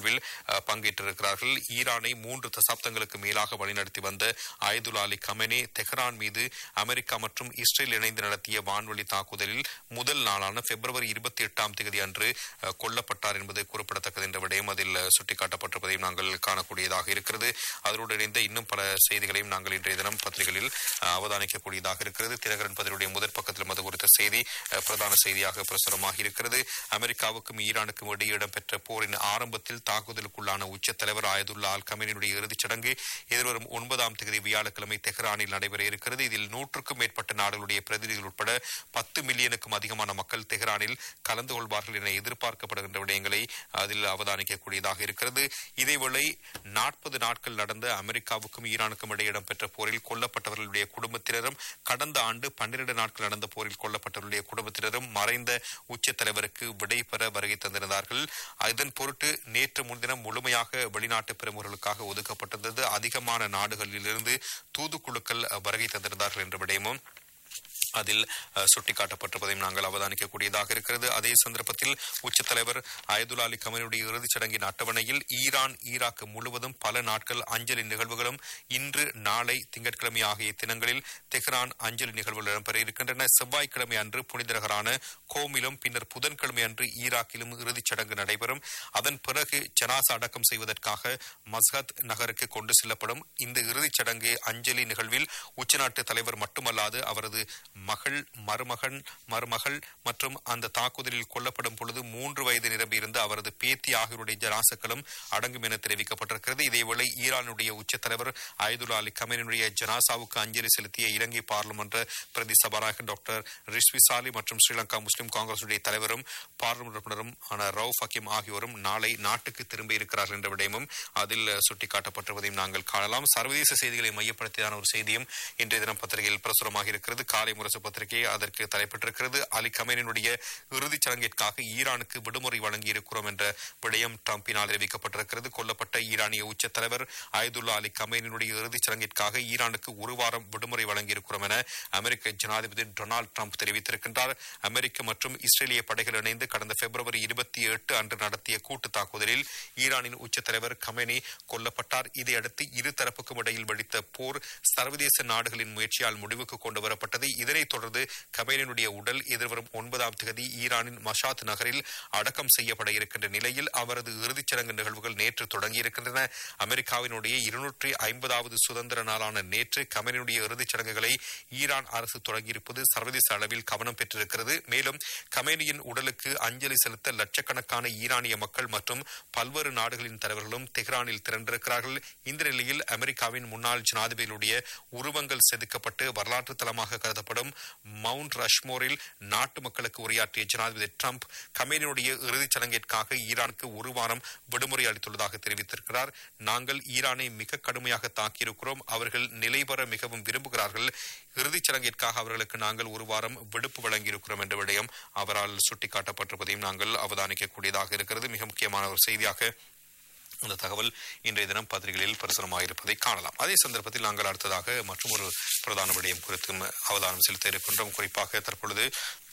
நிகழ்வில் அஹ், பங்கேற்றிருக்கிறார்கள் ஈரானை மூன்று தசாப்தங்களுக்கு மேலாக வழிநடத்தி வந்த அயதுல்லா அலி கமெனே தெஹ்ரான் மீது அமெரிக்கா மற்றும் இஸ்ரேல் இணைந்து நடத்திய வான்வழி தாக்குதலில் முதல் நாளான பிப்ரவரி இருபத்தி எட்டாம் தேதி அன்று அஹ், கொல்லப்பட்டார் என்பது குறிப்பிடத்தக்கது என்ற விடயம் அதில் அஹ், சுட்டிக்காட்டப்பட்டிருப்பதையும் நாங்கள் காணக்கூடியதாக இருக்கிறது அதோடு இணைந்த இன்னும் பல செய்திகளையும் நாங்கள் இன்றைய தினம் பத்திரிகைகளில் அஹ், அவதானிக்கக்கூடியதாக இருக்கிறது தினகரன் பதிலுடைய முதற் பக்கத்திலும் அது குறித்த செய்தி அஹ், பிரதான செய்தியாக பிரசுரமாக இருக்கிறது அமெரிக்காவுக்கும் ஈரானுக்கும் இடையே இடம்பெற்ற போரின் ஆரம்பத்தில் தாக்குதலுக்குள்ளான உச்ச தலைவர் ஆயதுல்லா அல் கமேனியுடைய இறுதிச் சடங்கு எதிர்வரும் ஒன்பதாம் தேதி வியாழக்கிழமை தெஹ்ரானில் நடைபெற இருக்கிறது இதில் நூற்றுக்கும் மேற்பட்ட நாடுகளுடைய பிரதிநிதிகள் உட்பட பத்து மில்லியனுக்கும் அதிகமான மக்கள் தெஹ்ரானில் கலந்து கொள்வார்கள் என எதிர்பார்க்கப்படுகின்ற விடயங்களை அதில் அவதானிக்கக்கூடியதாக இருக்கிறது இதேவேளை நாற்பது நாட்கள் நடந்த அமெரிக்காவுக்கும் ஈரானுக்கும் இடையே இடம்பெற்ற போரில் கொல்லப்பட்டவர்களுடைய குடும்பத்தினரும் கடந்த ஆண்டு பன்னிரண்டு நாட்கள் நடந்த போரில் கொல்லப்பட்டவர்களுடைய குடும்பத்தினரும் மறைந்த உச்ச தலைவருக்கு விடை பெற வருகை தந்திருந்தார்கள் இதன் பொருட்டு நேற்று முன்தினம் முழுமையாக வெளிநாட்டு பிரமுகர்களுக்காக ஒதுக்கப்பட்டிருந்தது அதிகமான நாடுகளிலிருந்து தூதுக்குழுக்கள் வருகை தந்திருந்தார்கள் என்ற விடயமும் அதில் அஹ், சுட்டிக்காட்டப்பட்டிருப்பதையும் நாங்கள் அவதானிக்கக்கூடியதாக இருக்கிறது அதே சந்தர்ப்பத்தில் உச்ச தலைவர் அயதுல்லா அலி கமனுடைய இறுதிச் சடங்கின் அட்டவணையில் ஈரான் ஈராக் முழுவதும் பல நாட்கள் அஞ்சலி நிகழ்வுகளும் இன்று நாளை திங்கட்கிழமை ஆகிய தினங்களில் தெஹ்ரான் அஞ்சலி நிகழ்வுகள் இடம்பெற இருக்கின்றன செவ்வாய்க்கிழமை அன்று புனித நகரான கோமிலும் பின்னர் புதன்கிழமை அன்று ஈராக்கிலும் இறுதிச் சடங்கு நடைபெறும் அதன் பிறகு ஜனாசா அடக்கம் செய்வதற்காக மஸ்கத் நகருக்கு கொண்டு செல்லப்படும் இந்த இறுதிச் சடங்கு அஞ்சலி நிகழ்வில் உச்சநாட்டு தலைவர் மட்டுமல்லாது அவரது மகள் மருமகன் மருமகள் மற்றும் அந்த தாக்குதலில் கொல்லப்படும் பொழுது மூன்று வயது நிரம்பியிருந்த அவரது பேத்தி ஆகியோருடைய ஜனாசக்களும் அடங்கும் என தெரிவிக்கப்பட்டிருக்கிறது இதேவேளை ஈரானுடைய உச்ச தலைவர் அயதுல்லா அலி கமேனுடைய ஜனாசாவுக்கு அஞ்சலி செலுத்திய இலங்கை பாராளுமன்ற பிரதி சபாநாயகர் டாக்டர் ரிஷ்வி சாலி மற்றும் ஸ்ரீலங்கா முஸ்லிம் காங்கிரசுடைய தலைவரும் பாராளுமன்ற உறுப்பினரும் ஆன ரவுப் ஹக்கீம் ஆகியோரும் நாளை நாட்டுக்கு திரும்ப இருக்கிறார்கள் என்ற விடயமும் அதில் சுட்டிக்காட்டப்பட்டிருப்பதையும் நாங்கள் காணலாம் சர்வதேச செய்திகளை மையப்படுத்தியான ஒரு செய்தியும் இன்றைய தினம் பத்திரிகையில் பிரசுரமாக இருக்கிறது காலை முரசு பத்திரிகை அதற்கு தலைப்பட்டிருக்கிறது அலி கமேனினுடைய இறுதிச் சடங்கிற்காக ஈரானுக்கு விடுமுறை வழங்கியிருக்கிறோம் என்ற விடயம் டிரம்பினால் அறிவிக்கப்பட்டிருக்கிறது கொல்லப்பட்ட ஈரானிய உச்ச தலைவர் அயதுல்லா அலி கமேனினுடைய இறுதிச் சடங்கிற்காக ஈரானுக்கு ஒரு வாரம் விடுமுறை வழங்கியிருக்கிறோம் என அமெரிக்க ஜனாதிபதி டொனால்டு ட்ரம்ப் தெரிவித்திருக்கின்றார் அமெரிக்க மற்றும் இஸ்ரேலிய படைகள் இணைந்து கடந்த பிப்ரவரி இருபத்தி எட்டு அன்று நடத்திய கூட்டு தாக்குதலில் ஈரானின் உச்ச தலைவர் கமேனி கொல்லப்பட்டார் இதையடுத்து இரு தரப்புக்கும் இடையில் வெடித்த போர் சர்வதேச நாடுகளின் முயற்சியால் முடிவுக்கு கொண்டு வரப்பட்டது இதனைத் தொடர்ந்து கமேனினுடைய உடல் எதிர்வரும் ஒன்பதாம் தேதி ஈரானின் மஷாத் நகரில் அடக்கம் செய்யப்பட இருக்கின்ற நிலையில் அவரது இறுதிச் சடங்கு நிகழ்வுகள் நேற்று தொடங்கியிருக்கின்றன அமெரிக்காவினுடைய இருநூற்றி ஐம்பதாவது சுதந்திர நாளான நேற்று கமேனினுடைய இறுதிச் சடங்குகளை ஈரான் அரசு தொடங்கியிருப்பது சர்வதேச அளவில் கவனம் பெற்றிருக்கிறது மேலும் கமேனியின் உடலுக்கு அஞ்சலி செலுத்த லட்சக்கணக்கான ஈரானிய மக்கள் மற்றும் பல்வேறு நாடுகளின் தலைவர்களும் தெஹ்ரானில் திரண்டிருக்கிறார்கள் இந்த நிலையில் அமெரிக்காவின் முன்னாள் ஜனாதிபதிகளுடைய உருவங்கள் செதுக்கப்பட்டு வரலாற்று தலமாக கருதப்படும் மவுண்ட் ரஷ்மோரில் நாட்டு மக்களுக்கு உரையாற்றிய ஜனாதிபதி ட்ரம்ப் கமேனியுடைய இறுதிச் சடங்கிற்காக ஈரானுக்கு ஒரு வாரம் விடுமுறை அளித்துள்ளதாக தெரிவித்திருக்கிறார் நாங்கள் ஈரானை மிக கடுமையாக தாக்கியிருக்கிறோம் அவர்கள் நிலைபெற மிகவும் விரும்புகிறார்கள் இறுதிச் சடங்கிற்காக அவர்களுக்கு நாங்கள் ஒரு வாரம் விடுப்பு வழங்கியிருக்கிறோம் என்ற விடயம் அவரால் சுட்டிக்காட்டப்பட்டிருப்பதையும் நாங்கள் அவதானிக்கக்கூடியதாக இருக்கிறது மிக முக்கியமான ஒரு செய்தியாக அந்த தகவல் இன்றைய தினம் பத்திரிகைகளில் பிரசுரமாக இருப்பதை காணலாம் அதே சந்தர்ப்பத்தில் நாங்கள் அடுத்ததாக மற்றும் ஒரு பிரதான விடயம் குறித்தும் அவதானம் செலுத்த இருக்கின்றோம் குறிப்பாக தற்பொழுது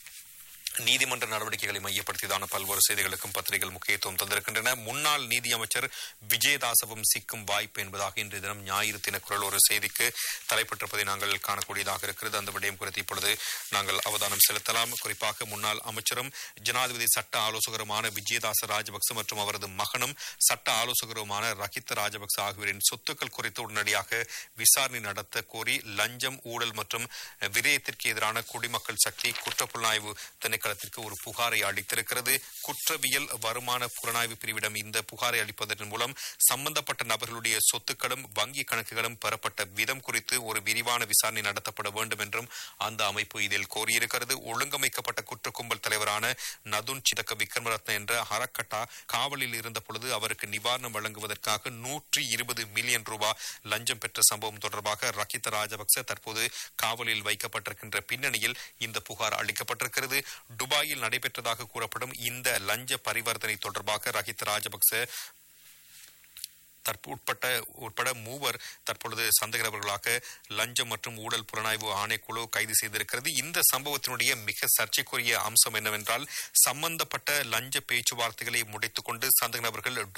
நீதிமன்ற நடவடிக்கைகளை மையப்படுத்தியதான பல்வேறு செய்திகளுக்கும் பத்திரிகைகள் முக்கியத்துவம் தந்திருக்கின்றன முன்னாள் நீதியமைச்சர் விஜயதாசவும் சிக்கும் வாய்ப்பு என்பதாக இன்றைய தினம் ஞாயிறு தினக்குரல் ஒரு செய்திக்கு தலைப்பட்டிருப்பதை நாங்கள் காணக்கூடியதாக இருக்கிறது அந்த விடயம் குறித்து இப்பொழுது நாங்கள் அவதானம் செலுத்தலாம் குறிப்பாக முன்னாள் அமைச்சரும் ஜனாதிபதி சட்ட ஆலோசகருமான விஜயதாச ராஜபக்ச மற்றும் அவரது மகனும் சட்ட ஆலோசகருமான ரஹித்த ராஜபக்ச ஆகியோரின் சொத்துக்கள் குறித்து உடனடியாக விசாரணை நடத்த கோரி லஞ்சம் ஊழல் மற்றும் விரயத்திற்கு எதிரான குடிமக்கள் சக்தி குற்றப்புலனாய்வு திணைக்களத்திற்கு ஒரு புகாரை அளித்திருக்கிறது குற்றவியல் வருமான புலனாய்வு பிரிவிடம் இந்த புகாரை அளிப்பதன் மூலம் சம்பந்தப்பட்ட நபர்களுடைய சொத்துக்களும் வங்கி கணக்குகளும் பெறப்பட்ட விதம் குறித்து ஒரு விரிவான விசாரணை நடத்தப்பட வேண்டும் என்றும் அந்த அமைப்பு இதில் கோரியிருக்கிறது ஒழுங்கமைக்கப்பட்ட குற்ற கும்பல் தலைவரான நதுன் சிதக்க விக்ரமரத்ன என்ற ஹரக்கட்டா காவலில் இருந்த பொழுது அவருக்கு நிவாரணம் வழங்குவதற்காக நூற்றி இருபது மில்லியன் ரூபாய் லஞ்சம் பெற்ற சம்பவம் தொடர்பாக ரகித ராஜபக்ச தற்போது காவலில் வைக்கப்பட்டிருக்கின்ற பின்னணியில் இந்த புகார் அளிக்கப்பட்டிருக்கிறது துபாயில் நடைபெற்றதாக கூறப்படும் இந்த லஞ்ச பரிவர்த்தனை தொடர்பாக ரஹித் ராஜபக்ச தற்ப- உட்பட்ட உட்பட மூவர் தற்பொழுது சந்தேகநபர்களாக லஞ்சம் மற்றும் ஊழல் புலனாய்வு ஆணைக்குழு கைது செய்திருக்கிறது இந்த சம்பவத்தினுடைய மிக சர்ச்சைக்குரிய அம்சம் என்னவென்றால் சம்பந்தப்பட்ட லஞ்ச பேச்சுவார்த்தைகளை முடித்துக் கொண்டு சந்தேக நபர்கள்